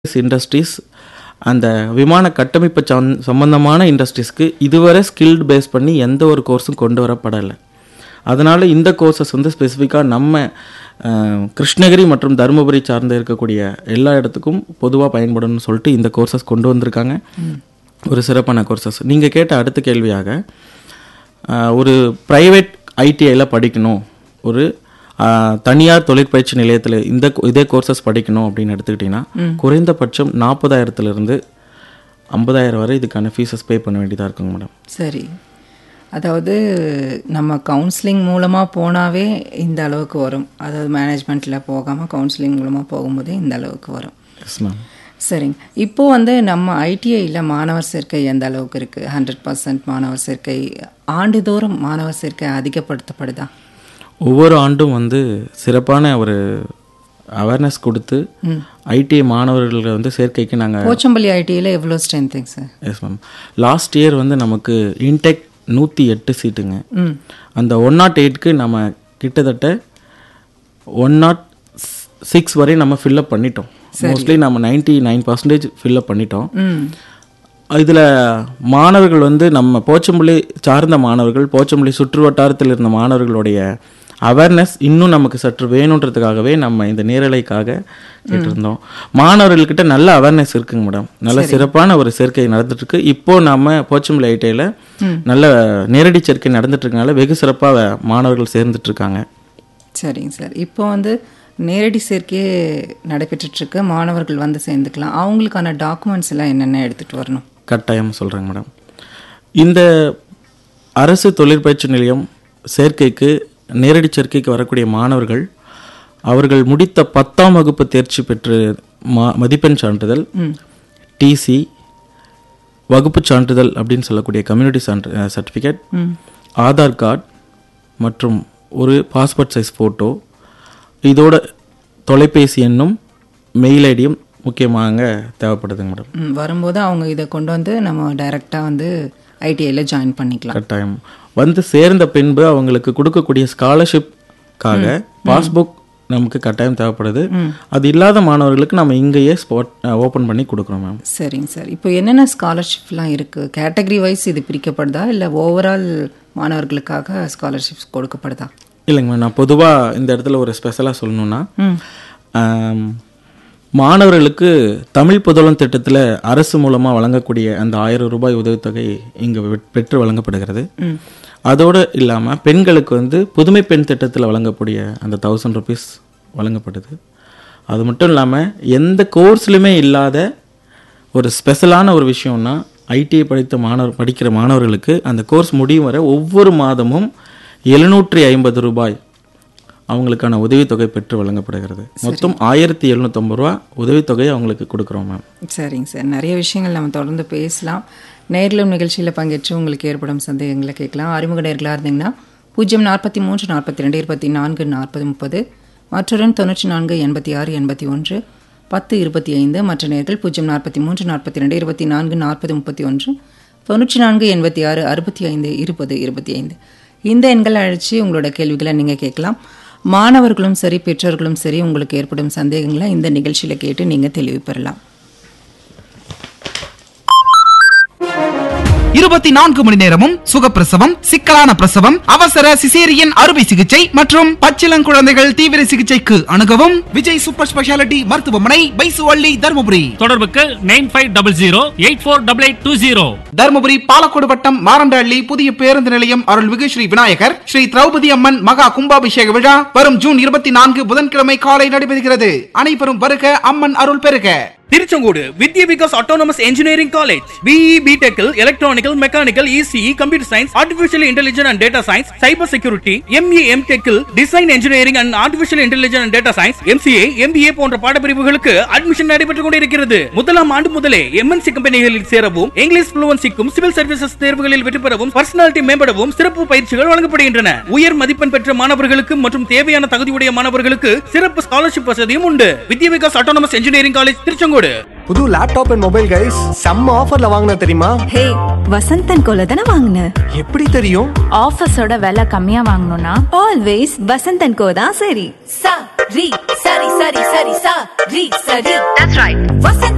industries அந்த விமான கட்டமைப்பு சம் சம்பந்தமான இண்டஸ்ட்ரீஸ்க்கு இதுவரை ஸ்கில்டு பேஸ் பண்ணி எந்த ஒரு கோர்ஸும் கொண்டு வரப்படலை அதனால் இந்த கோர்சஸ் வந்து ஸ்பெசிஃபிக்காக நம்ம அஹ், கிருஷ்ணகிரி மற்றும் தருமபுரி சார்ந்து இருக்கக்கூடிய எல்லா இடத்துக்கும் பொதுவாக பயன்படும்னு சொல்லிட்டு இந்த கோர்சஸ் கொண்டு வந்திருக்காங்க ஒரு சிறப்பான கோர்சஸ் நீங்கள் கேட்ட அடுத்த கேள்வியாக அஹ், ஒரு ப்ரைவேட் ஐடிஐயில் படிக்கணும் ஒரு அஹ், தனியார் தொழிற்பயிற்சி நிலையத்தில் இந்த கோ- இதே கோர்சஸ் படிக்கணும் அப்படின்னு எடுத்துக்கிட்டிங்கன்னா குறைந்தபட்சம் நாற்பதாயிரத்துலேருந்து ஐம்பதாயிரம் வரை இதுக்கான ஃபீஸஸ் பே பண்ண வேண்டியதாக இருக்குங்க மேடம் சரி அதாவது நம்ம கவுன்சிலிங் மூலமாக போனாவே இந்த அளவுக்கு வரும் அதாவது மேனேஜ்மெண்ட்டில் போகாமல் கவுன்சிலிங் மூலமாக போகும்போதே இந்த அளவுக்கு வரும் எஸ் மேம் சரிங்க இப்போ வந்து நம்ம ஐடிஐயில் மாணவர் சேர்க்கை எந்த அளவுக்கு இருக்குது ஹண்ட்ரட் பர்சன்ட் மாணவர் சேர்க்கை ஆண்டுதோறும் மாணவர் சேர்க்கை அதிகப்படுத்தப்படுதா ஒவ்வொரு ஆண்டும் வந்து சிறப்பான ஒரு அவேர்னஸ் கொடுத்து ஐடிஐ மாணவர்களை வந்து சேர்க்கைக்கு நாங்கள் போச்சம்பள்ளி ஐடியில் எவ்வளோ ஸ்ட்ரென்த்துங்க sir yes ma'am last year வந்து நமக்கு இன்டெக் நூற்றி எட்டு சீட்டுங்க ம் அந்த ஒன் நாட் எயிட்க்கு நம்ம கிட்டத்தட்ட ஒன் நாட் சிக்ஸ் வரை நம்ம ஃபில்அப் பண்ணிட்டோம் மோஸ்ட்லி நம்ம நைன்டி நைன் பர்சன்டேஜ் ஃபில்அப் பண்ணிட்டோம் ம் இதில் மாணவர்கள் வந்து நம்ம போச்சம்பள்ளி சார்ந்த மாணவர்கள் போச்சம்பள்ளி சுற்று வட்டாரத்தில் இருந்த மாணவர்களுடைய அவேர்னஸ் இன்னும் நமக்கு சற்று வேணுன்றதுக்காகவே நம்ம இந்த நேரலைக்காக கேட்டிருந்தோம் மாணவர்கள்கிட்ட நல்ல அவேர்னஸ் இருக்குங்க மேடம் நல்ல சிறப்பான ஒரு சேர்க்கை நடந்துட்டு இருக்கு இப்போ நம்ம போச்சம்பள்ளி ஐடிஐயில் நல்ல நேரடி சேர்க்கை நடந்துட்டு இருக்கனால வெகு சிறப்பாக மாணவர்கள் சேர்ந்துட்டு இருக்காங்க சரிங்க சார் இப்போ வந்து நேரடி சேர்க்கையே நடைபெற்றுட்ருக்கு மாணவர்கள் வந்து சேர்ந்துக்கலாம் அவங்களுக்கான டாக்குமெண்ட்ஸ் எல்லாம் என்னென்ன எடுத்துகிட்டு வரணும் கட்டாயம் சொல்கிறேங்க மேடம் இந்த அரசு தொழிற்பயிற்சி நிலையம் சேர்க்கைக்கு நேரடி சேர்க்கைக்கு வரக்கூடிய மாணவர்கள் அவர்கள் முடித்த பத்தாம் வகுப்பு தேர்ச்சி பெற்று மா மதிப்பெண் சான்றிதழ் டிசி வகுப்பு சான்றிதழ் அப்படின்னு சொல்லக்கூடிய கம்யூனிட்டி சான்று சர்டிஃபிகேட் ஆதார் கார்டு மற்றும் ஒரு பாஸ்போர்ட் சைஸ் ஃபோட்டோ இதோட தொலைபேசி எண்ணும் மெயில் ஐடியும் முக்கியமாக தேவைப்படுதுங்க மேடம் ம், வரும்போது அவங்க இதை கொண்டு வந்து நம்ம டைரெக்டாக வந்து ஐடிஐயில் ஜாயின் பண்ணிக்கலாம் கட்டாயம் வந்து சேர்ந்த பின்பு அவங்களுக்கு கொடுக்கக்கூடிய ஸ்காலர்ஷிப்காக பாஸ்புக் நமக்கு கட்டாயம் தேவைப்படுது அது இல்லாத மாணவர்களுக்கு நம்ம இங்கேயே ஸ்பாட் ஓப்பன் பண்ணி கொடுக்குறோம் மேம் சரிங்க சார் இப்போ என்னென்ன ஸ்காலர்ஷிப்லாம் இருக்குது கேட்டகரி வைஸ் இது பிரிக்கப்படுதா இல்லை ஓவரால் மாணவர்களுக்காக ஸ்காலர்ஷிப்ஸ் கொடுக்கப்படுதா இல்லைங்க மேம் நான் பொதுவாக இந்த இடத்துல ஒரு ஸ்பெஷலாக சொல்லணும்னா ஆம், மாணவர்களுக்கு தமிழ் புதலும் திட்டத்தில் அரசு மூலமாக வழங்கக்கூடிய அந்த ஆயிரம் ரூபாய் உதவித்தொகை இங்கே பெற்று வழங்கப்படுகிறது அதோடு இல்லாமல் பெண்களுக்கு வந்து புதுமை பெண் திட்டத்தில் வழங்கக்கூடிய அந்த தௌசண்ட் ருபீஸ் வழங்கப்படுது அது மட்டும் இல்லாமல் எந்த கோர்ஸ்லையுமே இல்லாத ஒரு ஸ்பெஷலான ஒரு விஷயம்னா ஐடிஐ படித்த மாணவர் படிக்கிற மாணவர்களுக்கு அந்த கோர்ஸ் முடியும் வரை ஒவ்வொரு மாதமும் எழுநூற்றி ஐம்பது ரூபாய் அவங்களுக்கான உதவித்தொகை பெற்று வழங்கப்படுகிறது மொத்தம் ஆயிரத்தி எழுநூற்றம்பது ரூபா உதவித்தொகை அவங்களுக்கு கொடுக்குறோம் மேம் சரிங்க சார் நிறைய விஷயங்கள் நம்ம தொடர்ந்து பேசலாம் நேரிலும் நிகழ்ச்சியில் பங்கேற்று உங்களுக்கு ஏற்படும் சந்தேகங்களை கேட்கலாம் அறிமுக நேர்களாக இருந்தீங்கன்னா பூஜ்ஜியம் நாற்பத்தி மூன்று நாற்பத்தி ரெண்டு இருபத்தி நான்கு நாற்பது முப்பது மற்றொரு தொண்ணூற்றி நான்கு எண்பத்தி ஆறு எண்பத்தி ஒன்று பத்து இருபத்தி ஐந்து மற்ற நேர்கள் பூஜ்ஜியம் நாற்பத்தி மூன்று நாற்பத்தி ரெண்டு இருபத்தி நான்கு நாற்பது முப்பத்தி ஒன்று தொண்ணூற்றி நான்கு எண்பத்தி ஆறு அறுபத்தி ஐந்து இருபது இருபத்தி ஐந்து இந்த எண்களை அழைச்சி உங்களோட கேள்விகளை நீங்கள் கேட்கலாம் மாணவர்களும் சரி பெற்றோர்களும் சரி உங்களுக்கு ஏற்படும் சந்தேகங்களை இந்த நிகழ்ச்சியில் கேட்டு நீங்கள் தெளிவு பெறலாம் இருபத்தி நான்கு மணி நேரமும் சுகப்பிரசவம் சிக்கலான பிரசவம் அவசர சிசேரியன் அறுவை சிகிச்சை மற்றும் பச்சிளங்குழந்தைகள் தீவிர சிகிச்சைக்கு அணுகவும் விஜய் சூப்பர் ஸ்பெஷாலிட்டி மருத்துவமனை பைசுவள்ளி தருமபுரி தொடர்புக்கு nine five double zero eight four double eight two zero Dharmapuri Palacode வட்டம் மாரண்டஹள்ளி புதிய பேருந்து நிலையம் அருள்மிகு ஸ்ரீ விநாயகர் ஸ்ரீ திரௌபதி அம்மன் மகா கும்பாபிஷேக விழா வரும் ஜூன் இருபத்தி நான்கு புதன்கிழமை காலை நடைபெறுகிறது அனைவரும் வருக அம்மன் அருள் பெறுக Tiruchengode Vidya Vikas autonomous engineering college BE பிடெக்கில் electronical mechanical ECE computer science artificial intelligence and data science cyber security ME M டெக்கில் design engineering and artificial intelligence and data science MCA MBA போன்ற பாடப்பிரிவுகளுக்கு அட்மிஷன் நடைபெற்றுக் கொண்டிருக்கிறது முதலாம் ஆண்டு முதலே எம்என்சி கம்பெனிகளில் சேரவும் இங்கிலீஷ் புளுவன்சிக்கும் சிவில் சர்வீசஸ் தேர்வுகளில் வெற்றி பெறவும் பர்சனாலிட்டி மேம்படவும் சிறப்பு பயிற்சிகள் வழங்கப்படுகின்றன உயர் மதிப்பெண் பெற்ற மாணவர்களுக்கு மற்றும் தேவையான தகுதியுடைய மாணவர்களுக்கு சிறப்பு ஸ்காலர்ஷிப் வசதியும் உண்டு Vidya Vikas autonomous engineering college Tiruchengode புது லேப்டாப் அண்ட் மொபைல் கைஸ் செம்ம ஆஃபர்ல வாங்கின தெரியுமா ஹே வசந்தன் கோல தானே வாங்கின எப்படி தெரியும் ஆஃபர்ஸோட விலை கம்மியா வாங்கணும்னா ஆல்வேஸ் வசந்தன் கோ தான் சரி sa ri sari sari sari sa ri sari that's right vasant